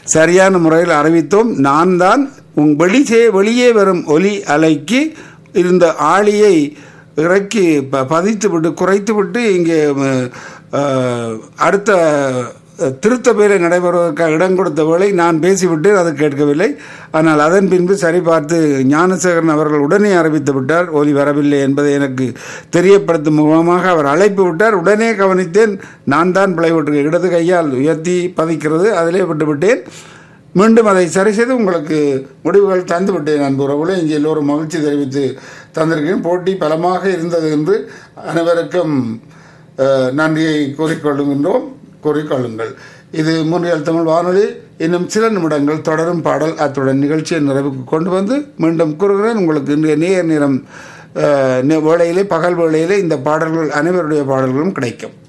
சரியான முறையில் அறிவித்தோம் நான் தான் உங் வெளியே வெளியே வரும் ஒலி அலைக்கு இருந்த ஆளியை இறக்கி ப பதித்து விட்டு குறைத்து விட்டு இங்கே அஹ், அஹ், அடுத்த அஹ், திருத்த வேலை நடைபெறுவதற்காக இடம் கொடுத்த வேளை நான் பேசிவிட்டு அது கேட்கவில்லை ஆனால் அதன் பின்பு சரிபார்த்து ஞானசேகரன் அவர்கள் உடனே அறிவித்து விட்டார் ஒலி வரவில்லை என்பதை எனக்கு தெரியப்படுத்தும் முகமாக அவர் அழைப்பு விட்டார் உடனே கவனித்தேன் நான் தான் பிழைவிட்டு இடது கையால் உயர்த்தி பதிக்கிறது அதிலே விட்டு விட்டேன் மீண்டும் அதை சரி செய்து உங்களுக்கு முடிவுகள் தந்து விட்டேன் நண்புறவுகளே இங்கே எல்லோரும் மகிழ்ச்சி தெரிவித்து தந்திருக்கிறேன் போட்டி பலமாக இருந்தது என்று அனைவருக்கும் அஹ், நன்றியை கூறிக்கொள்ளுகின்றோம் கூறிக்கொள்ளுங்கள் இது முன்னியல் தமிழ் வானொலி இன்னும் சில நிமிடங்கள் தொடரும் பாடல் அத்துடன் நிகழ்ச்சியை நிறைவுக்கு கொண்டு வந்து மீண்டும் கூறுகிறேன் உங்களுக்கு இன்றைய நேர் நேரம் அஹ், நே- வேளையிலே பகல் வேளையிலே இந்த பாடல்கள் அனைவருடைய பாடல்களும் கிடைக்கும்